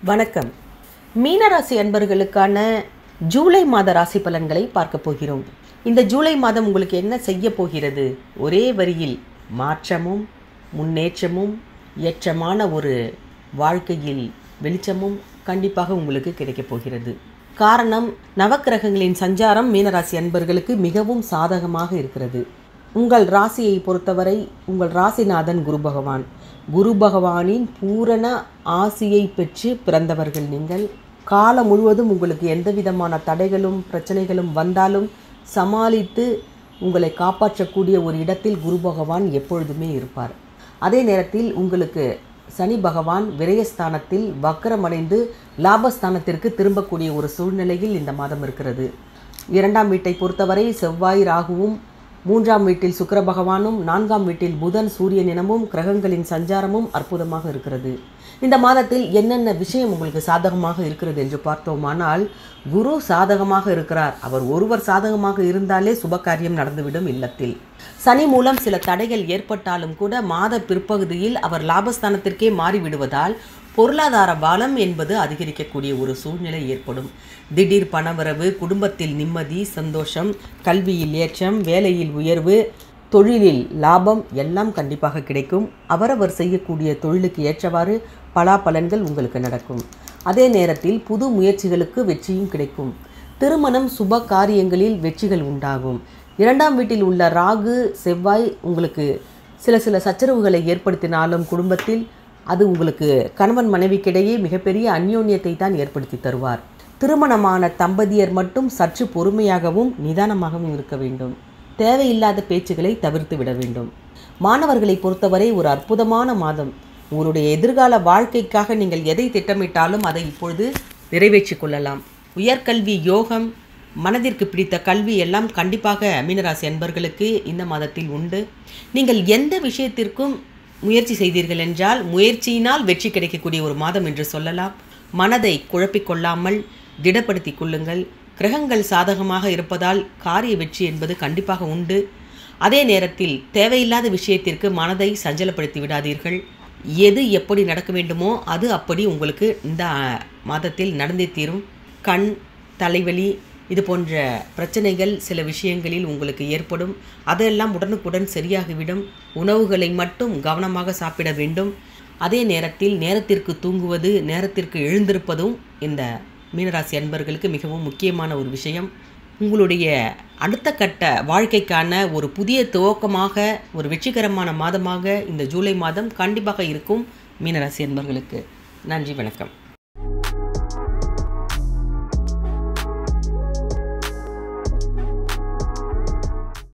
வணக்கம் மீனராசி அன்பர்களுக்கான ஜூலை மாத ராசி பலன்களை பார்க்க போகிறோம் இந்த ஜூலை மாதம் உங்களுக்கு என்ன செய்ய போகிறது ஒரே வரியில் மாற்றமும் முன்னேற்றமும் ஏற்றமான ஒரு வாழ்க்கையில் வெளிச்சமும் கண்டிப்பாக உங்களுக்கு கிடைக்கப் போகிறது காரணம் நவக்கிரகங்களின் சஞ்சாரம் மீனராசி அன்பர்களுக்கு மிகவும் சாதகமாக இருக்கிறது உங்கள் ராசியை பொறுத்தவரை உங்கள் ராசிநாதன் குரு பகவான் குரு பகவானின் பூரண ஆசியை பெற்று பிறந்தவர்கள் நீங்கள் காலம் முழுவதும் உங்களுக்கு எந்த விதமான தடைகளும் பிரச்சனைகளும் வந்தாலும் சமாளித்து உங்களை காப்பாற்றக்கூடிய ஒரு இடத்தில் குரு பகவான் எப்பொழுதுமே இருப்பார் அதே நேரத்தில் உங்களுக்கு சனி பகவான் விரயஸ்தானத்தில் வக்கரமடைந்து லாபஸ்தானத்திற்கு திரும்பக்கூடிய ஒரு சூழ்நிலையில் இந்த மாதம் இருக்கிறது இரண்டாம் வீட்டை பொறுத்தவரை செவ்வாய் ராகுவும் மூன்றாம் வீட்டில் சுக்கிர பகவானும் நான்காம் வீட்டில் புதன் சூரியன் இனமும் கிரகங்களின் சஞ்சாரமும் அற்புதமாக இருக்கிறது இந்த மாதத்தில் என்னென்ன விஷயம் உங்களுக்கு சாதகமாக இருக்கிறது என்று பார்த்தோமானால் குரு சாதகமாக இருக்கிறார் அவர் ஒருவர் சாதகமாக இருந்தாலே சுபகாரியம் நடந்துவிடும் இல்லத்தில் சனி மூலம் சில தடைகள் ஏற்பட்டாலும் கூட மாத பிற்பகுதியில் அவர் லாபஸ்தானத்திற்கே மாறிவிடுவதால் பொருளாதார பலம் என்பது அதிகரிக்கக்கூடிய ஒரு சூழ்நிலை ஏற்படும் திடீர் பணவரவு குடும்பத்தில் நிம்மதி சந்தோஷம் கல்வியில் ஏற்றம் வேலையில் உயர்வு தொழிலில் லாபம் எல்லாம் கண்டிப்பாக கிடைக்கும் அவரவர் செய்யக்கூடிய தொழிலுக்கு ஏற்றவாறு பலாபலன்கள் உங்களுக்கு நடக்கும் அதே நேரத்தில் புது முயற்சிகளுக்கு வெற்றியும் கிடைக்கும் திருமணம் சுப காரியங்களில் வெற்றிகள் உண்டாகும் இரண்டாம் வீட்டில் உள்ள ராகு செவ்வாய் உங்களுக்கு சில சில சச்சரவுகளை ஏற்படுத்தினாலும் குடும்பத்தில் அது உங்களுக்கு கணவன் மனைவிக்கிடையே மிகப்பெரிய அந்யோன்யத்தை தான் ஏற்படுத்தி தருவார் திருமணமான தம்பதியர் மட்டும் சற்று பொறுமையாகவும் நிதானமாகவும் இருக்க வேண்டும் தேவையில்லாத பேச்சுகளை தவிர்த்து விட வேண்டும் மாணவர்களை பொறுத்தவரை ஒரு அற்புதமான மாதம் உங்களுடைய எதிர்கால வாழ்க்கைக்காக நீங்கள் எதை திட்டமிட்டாலும் அதை இப்பொழுது நிறைவேற்றிக் கொள்ளலாம் உயர்கல்வி யோகம் மனதிற்கு பிடித்த கல்வி எல்லாம் கண்டிப்பாக மீனராசி அன்பர்களுக்கு இந்த மாதத்தில் உண்டு நீங்கள் எந்த விஷயத்திற்கும் முயற்சி செய்தீர்கள் என்றால் முயற்சியினால் வெற்றி கிடைக்கக்கூடிய ஒரு மாதம் என்று சொல்லலாம் மனதை குழப்பிக்கொள்ளாமல் திடப்படுத்தி கொள்ளுங்கள் கிரகங்கள் சாதகமாக இருப்பதால் காரிய வெற்றி என்பது கண்டிப்பாக உண்டு அதே நேரத்தில் தேவையில்லாத விஷயத்திற்கு மனதை சஞ்சலப்படுத்தி விடாதீர்கள் எது எப்படி நடக்க வேண்டுமோ அது அப்படி உங்களுக்கு இந்த மாதத்தில் நடந்தே தீரும் கண் தலைவலி இது போன்ற பிரச்சனைகள் சில விஷயங்களில் உங்களுக்கு ஏற்படும் அதெல்லாம் உடனுக்குடன் சரியாகிவிடும் உணவுகளை மட்டும் கவனமாக சாப்பிட வேண்டும் அதே நேரத்தில் நேரத்திற்கு தூங்குவது நேரத்திற்கு எழுந்திருப்பதும் இந்த மீனராசி அன்பர்களுக்கு மிகவும் முக்கியமான ஒரு விஷயம் உங்களுடைய அடுத்த கட்ட வாழ்க்கைக்கான ஒரு புதிய துவக்கமாக ஒரு வெற்றிகரமான மாதமாக இந்த ஜூலை மாதம் கண்டிப்பாக இருக்கும் மீனராசி அன்பர்களுக்கு நன்றி வணக்கம்